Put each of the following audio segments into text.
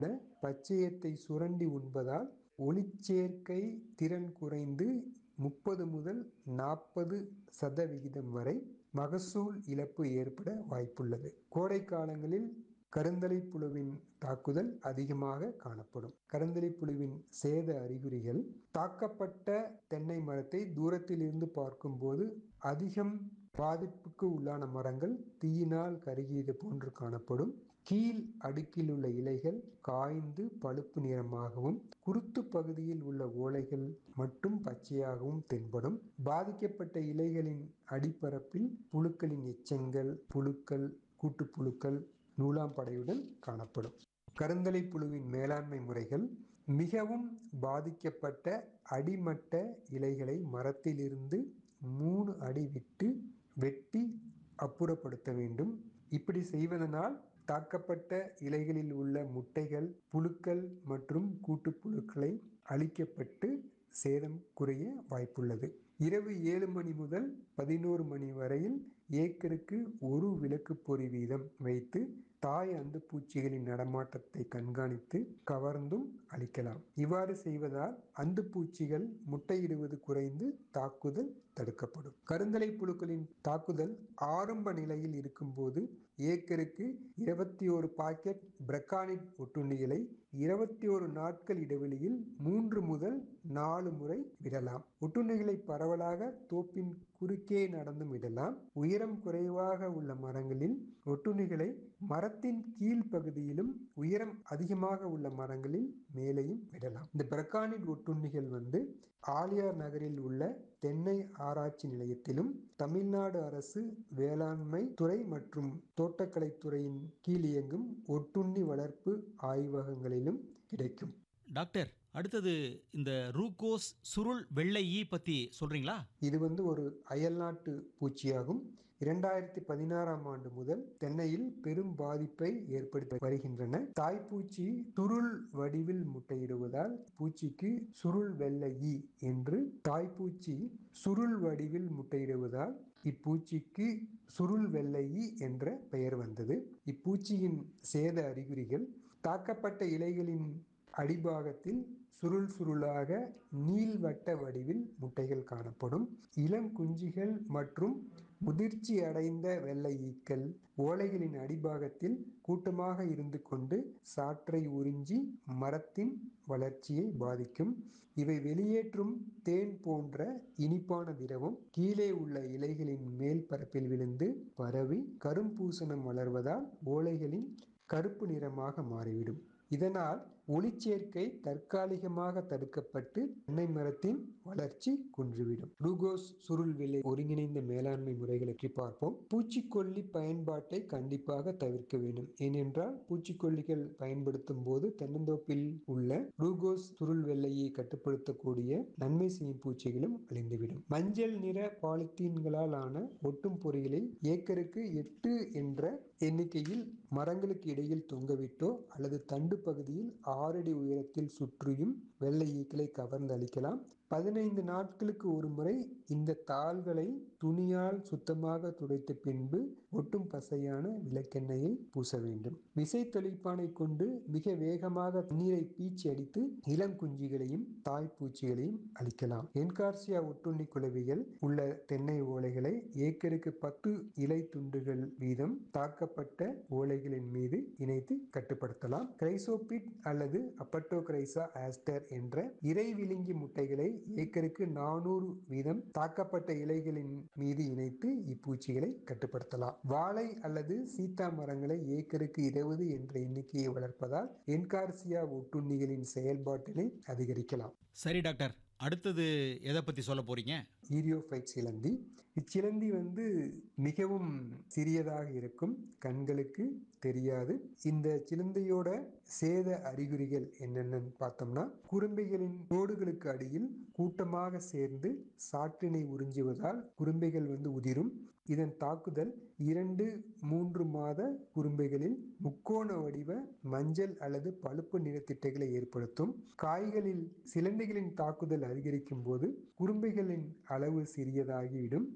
பச்சையத்தை சுரண்டி உண்பதால் ஒளிச்சேர்க்கை திறன் குறைந்து முப்பது முதல் நாற்பது சதவிகிதம் வரை மகசூல் இழப்பு ஏற்பட வாய்ப்புள்ளது கோடை காலங்களில் கருந்தலை புழுவின் தாக்குதல் அதிகமாக காணப்படும் கருந்தலை புழுவின் சேத அறிகுறிகள் தாக்கப்பட்ட தென்னை மரத்தை தூரத்தில் இருந்து பார்க்கும்போது அதிகம் பாதிப்புக்கு உள்ளான மரங்கள் தீயினால் கருகியது போன்று காணப்படும் கீழ் அடுக்கில் உள்ள இலைகள் காய்ந்து பழுப்பு நிறமாகவும் குருத்து பகுதியில் உள்ள ஓலைகள் மட்டும் பச்சையாகவும் தென்படும் பாதிக்கப்பட்ட இலைகளின் அடிப்பரப்பில் புழுக்களின் எச்சங்கள் புழுக்கள் கூட்டுப்புழுக்கள் நூலாம்படையுடன் காணப்படும் கருந்தலை புழுவின் மேலாண்மை முறைகள் மிகவும் பாதிக்கப்பட்ட அடிமட்ட இலைகளை மரத்திலிருந்து மூணு அடி விட்டு வெட்டி அப்புறப்படுத்த வேண்டும் இப்படி செய்வதனால் தாக்கப்பட்ட இலைகளில் உள்ள முட்டைகள் புழுக்கள் மற்றும் கூட்டுப்புழுக்களை அழிக்கப்பட்டு சேதம் குறைய வாய்ப்புள்ளது இரவு ஏழு மணி முதல் பதினோரு மணி வரையில் ஏக்கருக்கு ஒரு விளக்கு பொறி வீதம் வைத்து தாய் அந்து பூச்சிகளின் நடமாட்டத்தை கண்காணித்து கவர்ந்தும் அளிக்கலாம் இவ்வாறு செய்வதால் அந்து பூச்சிகள் முட்டையிடுவது குறைந்து தாக்குதல் தடுக்கப்படும் கருந்தலை புழுக்களின் தாக்குதல் ஆரம்ப நிலையில் இருக்கும்போது ஏக்கருக்கு இருபத்தி ஒரு பாக்கெட் பிரக்கானிட் ஒட்டுண்ணிகளை இருபத்தி ஒரு நாட்கள் இடைவெளியில் மூன்று முதல் நாலு முறை விடலாம் ஒட்டுண்ணிகளை பரவலாக தோப்பின் குறுக்கே நடந்தும் விடலாம் உயரம் குறைவாக உள்ள மரங்களில் ஒட்டுண்ணிகளை மரத்தின் கீழ் பகுதியிலும் உயரம் அதிகமாக உள்ள மரங்களில் மேலேயும் விடலாம் இந்த பிரக்கானிட் ஒட்டுண்ணிகள் வந்து ஆலியார் நகரில் உள்ள தென்னை ஆராய்ச்சி நிலையத்திலும் தமிழ்நாடு அரசு வேளாண்மை துறை மற்றும் தோட்டக்கலைத்துறையின் கீழ் இயங்கும் ஒட்டுண்ணி வளர்ப்பு ஆய்வகங்களிலும் கிடைக்கும் டாக்டர் அடுத்தது இந்த ரூகோஸ் சுருள் வெள்ளை ஈ பத்தி சொல்றீங்களா இது வந்து ஒரு அயல்நாட்டு பூச்சியாகும் இரண்டாயிரத்தி பதினாறாம் ஆண்டு முதல் தென்னையில் பெரும் பாதிப்பை ஏற்படுத்தி வருகின்றன தாய்ப்பூச்சி சுருள் வடிவில் முட்டையிடுவதால் பூச்சிக்கு சுருள் வெள்ளை ஈ என்று தாய்ப்பூச்சி சுருள் வடிவில் முட்டையிடுவதால் இப்பூச்சிக்கு சுருள் வெள்ளை ஈ என்ற பெயர் வந்தது இப்பூச்சியின் சேத அறிகுறிகள் தாக்கப்பட்ட இலைகளின் அடிபாகத்தில் சுருள் சுருளாக நீள்வட்ட வடிவில் முட்டைகள் காணப்படும் இளம் குஞ்சுகள் மற்றும் முதிர்ச்சி அடைந்த வெள்ளை ஈக்கள் ஓலைகளின் அடிபாகத்தில் கூட்டமாக இருந்து கொண்டு சாற்றை உறிஞ்சி மரத்தின் வளர்ச்சியை பாதிக்கும் இவை வெளியேற்றும் தேன் போன்ற இனிப்பான திரவம் கீழே உள்ள இலைகளின் மேல் பரப்பில் விழுந்து பரவி கரும்பூசணம் வளர்வதால் ஓலைகளின் கருப்பு நிறமாக மாறிவிடும் இதனால் ஒளிச்சேர்க்கை தற்காலிகமாக தடுக்கப்பட்டு தென்னை மரத்தின் வளர்ச்சி குன்றுவிடும் குளுகோஸ் சுருள் விலை ஒருங்கிணைந்த மேலாண்மை முறைகளை பற்றி பார்ப்போம் பூச்சிக்கொல்லி பயன்பாட்டை கண்டிப்பாக தவிர்க்க வேண்டும் ஏனென்றால் பூச்சிக்கொல்லிகள் பயன்படுத்தும் போது தென்னந்தோப்பில் உள்ள குளுகோஸ் சுருள் வெள்ளையை கட்டுப்படுத்தக்கூடிய நன்மை செய்யும் பூச்சிகளும் அழிந்துவிடும் மஞ்சள் நிற பாலித்தீன்களால் ஆன ஒட்டும் பொறிகளை ஏக்கருக்கு எட்டு என்ற எண்ணிக்கையில் மரங்களுக்கு இடையில் தொங்கவிட்டோ அல்லது தண்டு பகுதியில் ஆறடி உயரத்தில் சுற்றியும் வெள்ளை ஈக்களை கவர்ந்து அளிக்கலாம் பதினைந்து நாட்களுக்கு ஒரு முறை இந்த தாள்களை துணியால் சுத்தமாக துடைத்த பின்பு ஒட்டும் பசையான விளக்கெண்ணெயை பூச வேண்டும் விசை தெளிப்பானை கொண்டு மிக வேகமாக நீரை பீச்சி அடித்து இளம் குஞ்சுகளையும் தாய்ப்பூச்சிகளையும் அளிக்கலாம் என்கார்சியா ஒட்டுண்ணி குளவிகள் உள்ள தென்னை ஓலைகளை ஏக்கருக்கு பத்து இலை துண்டுகள் வீதம் தாக்கப்பட்ட ஓலைகளின் மீது இணைத்து கட்டுப்படுத்தலாம் கிரைசோபிட் அல்லது அப்பட்டோகிரைசா ஆஸ்டர் என்ற இறை விழுங்கி முட்டைகளை ஏக்கருக்கு நானூறு வீதம் தாக்கப்பட்ட இலைகளின் மீது இணைத்து இப்பூச்சிகளை கட்டுப்படுத்தலாம் வாழை அல்லது சீத்தா மரங்களை ஏக்கருக்கு இருபது என்ற எண்ணிக்கையை வளர்ப்பதால் என்கார்சியா ஒட்டுண்ணிகளின் செயல்பாட்டினை அதிகரிக்கலாம் சரி டாக்டர் அடுத்தது எதை பத்தி சொல்ல போறீங்க ஈரியோஃபைட் சிலந்தி இச்சிலந்தி வந்து மிகவும் சிறியதாக இருக்கும் கண்களுக்கு தெரியாது இந்த சிலந்தியோட சேத அறிகுறிகள் என்னென்னு பார்த்தோம்னா குரும்பைகளின் தோடுகளுக்கு அடியில் கூட்டமாக சேர்ந்து சாற்றினை உறிஞ்சுவதால் குரும்பைகள் வந்து உதிரும் இதன் தாக்குதல் இரண்டு மூன்று மாத குரும்பைகளில் முக்கோண வடிவ மஞ்சள் அல்லது பழுப்பு நிறத்திட்டைகளை ஏற்படுத்தும் காய்களில் சிலந்திகளின் தாக்குதல் அதிகரிக்கும் போது குரும்பைகளின் அளவு சிறியதாகிவிடும்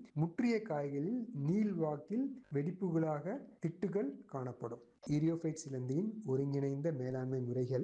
முற்றிய காய்களில் நீள்வாக்கில் வெடிப்புகளாக திட்டுகள் காணப்படும் ஈரியோஃபைட் சிலந்தியின் ஒருங்கிணைந்த மேலாண்மை முறைகள்